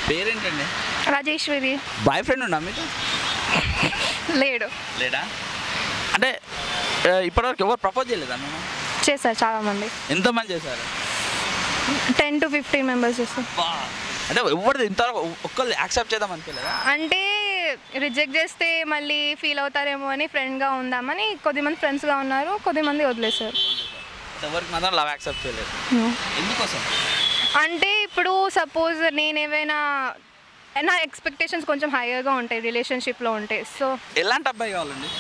పేరేంటండి Rajeshwari boy friend ఉందా మీకు లేడు లేడా అంటే ఆ, ఇప్పటివరకు ఎవరు ప్రపోజ్ చేయలేదా మేము చేశారు చాలామంది ఎంతమంది చేశారు టెన్ టు ఫిఫ్టీన్ మెంబర్స్ చేస్తారు బా. అంటే ఎవరిది ఇంతవరకు ఒక్కళ్ళు యాక్సెప్ట్ చేద్దాం అనుకోలేదా అంటే రిజెక్ట్ చేస్తే మళ్ళీ ఫీల్ అవుతారేమో అని ఫ్రెండ్గా ఉందామని కొద్దిమంది ఫ్రెండ్స్గా ఉన్నారు కొద్దిమంది వదిలేశారు ఎవరికి మాత్రం లవ్ యాక్సెప్ట్ చేయలేదు ఎందుకోసం అంటే ఇప్పుడు సపోజ్ నేను ఏవైనా నా ఎక్స్పెక్టేషన్స్ కొంచెం హైయర్గా ఉంటాయి రిలేషన్షిప్లో ఉంటాయి సో ఎలాంటి అబ్బాయి కావాలండి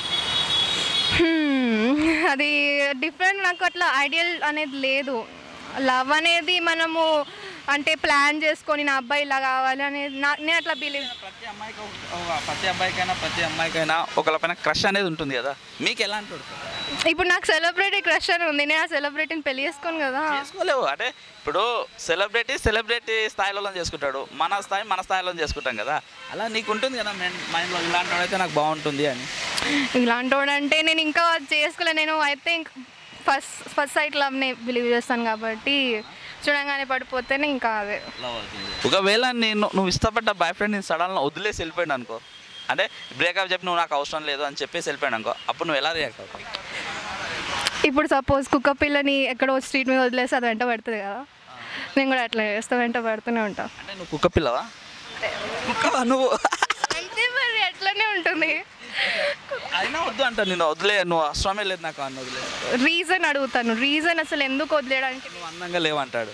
అది డిఫరెంట్ నాకు అట్లా ఐడియల్ అనేది లేదు లవ్ అనేది మనము అంటే ప్లాన్ చేసుకొని నా అబ్బాయి ఇలా కావాలి అనేది నా నేను అట్లా బిలీవ్ ప్రతి అమ్మాయికి ఒక- ఒక- ప్రతి అబ్బాయికైనా ప్రతి అమ్మాయికైనా ఒకళ్ళ పైన క్రష్ అనేది ఉంటుంది కదా మీకు ఎలాంటి వాడు? ఇప్పుడు నాకు సెలబ్రిటీ క్రష్ అని ఉంది నేను ఆ సెలబ్రిటీని పెళ్లి చేసుకోను కదా చేసుకోలేవు అంటే ఇప్పుడు సెలబ్రిటీ సెలబ్రిటీ స్థాయిలో చేసుకుంటాడు మన స్థాయి మన స్థాయిలో చేసుకుంటాం కదా అలా నీకు ఉంటుంది కదా మైండ్ మైండ్లో ఇలాంటి వాడైతే నాకు బాగుంటుంది అని ఇలాంటి వాడు అంటే నేను ఇంకా చేసుకోలే నేను I think first first sight లవ్ని బిలీవ్ చేస్తాను కాబట్టి చూడంగానే పడిపోతేనే ఇంకా అదే ఒకవేళ నేను నువ్వు ఇష్టపడ్డ బాయ్ ఫ్రెండ్ నేను సడన్గా వదిలేసి వెళ్ళిపోయాడు అనుకో అంటే బ్రేకప్ చెప్పి నువ్వు నాకు అవసరం లేదు అని చెప్పేసి వెళ్ళిపోయాడు అనుకో అప్పుడు నువ్వు ఎలా రియాక్ట్ అవుతావు ఇప్పుడు సపోజ్ కుక్క పిల్లని ఎక్కడో స్ట్రీట్ మీద వదిలేసి అది వెంట పడుతుంది కదా నేను కూడా అట్లా చేస్తా వెంట పడుతూనే ఉంటా అంటే నువ్వు కుక్క పిల్లవా కుక్కవా నువ్వు అంతే మరి అట్లనే ఉంటుంది అయినా వద్దు అంట నేను వదిలే నువ్వు అవసరమే లేదు నాకు అన్న వదిలే రీజన్ అడుగుతాను రీజన్ అసలు ఎందుకు వదిలేయడానికి నువ్వు అందంగా లేవంటాడు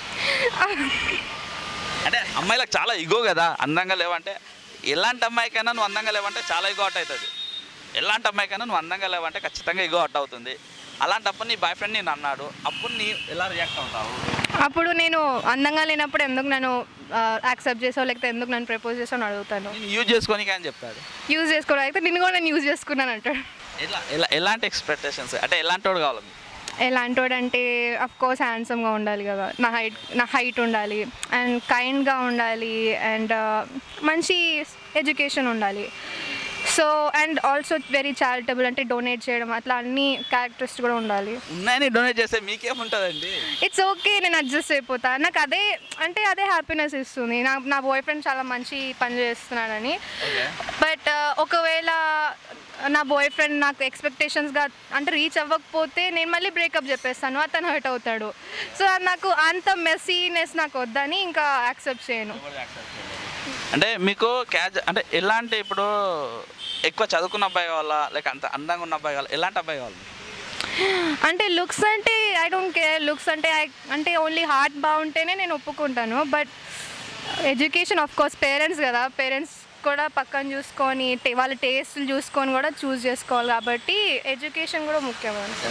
అంటే అమ్మాయిలకు చాలా ఇగో కదా అందంగా లేవంటే ఎలాంటి అమ్మాయికైనా నువ్వు అందంగా లేవంటే చాలా ఇగో అవుట్ అవుతుంది ఎలాంటి అమ్మాయికైనా నువ్వు అందంగా లేవంటే ఖచ్చితంగా ఇగో అవుట్ అవుతుంది అలాంటప్పుడు నీ బాయ్ ఫ్రెండ్ నేను అన్నాడు అప్పుడు నీ ఎలా రియాక్ట్ అవుతావు అప్పుడు నేను అందంగా లేనప్పుడు ఎందుకు నన్ను యాక్సెప్ట్ చేసావు లేకపోతే ఎందుకు నన్ను ప్రపోజ్ చేసావు అని అడుగుతాను నేను యూజ్ చేసుకోనికి అని చెప్తాడు యూజ్ చేసుకోవడం అయితే నిన్ను కూడా నేను యూజ్ చేసుకున్నాను అంటాడు ఎలా ఎలా ఎలాంటి ఎక్స్పెక్టేషన్స్ అంటే ఎలాంటి వాడు కావాలి మీకు? ఎలాంటి వాడు అంటే అఫ్ కోర్స్ హ్యాండ్సమ్గా ఉండాలి కదా నా హైట్ నా హైట్ ఉండాలి అండ్ కైండ్గా ఉండాలి అండ్ మంచి ఎడ్యుకేషన్ ఉండాలి so and also very charitable అంటే డొనేట్ చేయడం అట్లా అన్ని క్యారెక్టర్స్ కూడా ఉండాలి ఉన్నాయని డొనేట్ చేస్తే మీకేముంటుందండి ఇట్స్ ఓకే నేను అడ్జస్ట్ అయిపోతా నాకు అదే అంటే అదే హ్యాపీనెస్ ఇస్తుంది నా నా బాయ్ ఫ్రెండ్ చాలా మంచి పని చేస్తున్నాడని బట్ ఒకవేళ నా బాయ్ ఫ్రెండ్ నాకు ఎక్స్పెక్టేషన్స్గా అంటే రీచ్ అవ్వకపోతే నేను మళ్ళీ బ్రేకప్ చెప్పేస్తాను అతను హర్ట్ అవుతాడు సో అది నాకు అంత మెస్సీనెస్ నాకు వద్దని ఇంకా యాక్సెప్ట్ చేయను అంటే మీకు క్యాజ్ అంటే ఎలాంటి ఇప్పుడు ఎక్కువ చదువుకున్న అబ్బాయి కావాలా లేక అంత అందంగా ఉన్న అబ్బాయి కావాలా ఎలాంటి అబ్బాయి కావాలి అంటే లుక్స్ అంటే ఐ డోంట్ కేర్ లుక్స్ అంటే I- అంటే ఓన్లీ హార్ట్ బాగుంటేనే నేను ఒప్పుకుంటాను but education of course parents కదా పేరెంట్స్ కూడా పక్కన చూసుకొని టే- వాళ్ళ టేస్ట్లు చూసుకొని కూడా చూస్ చేసుకోవాలి కాబట్టి ఎడ్యుకేషన్ కూడా ముఖ్యం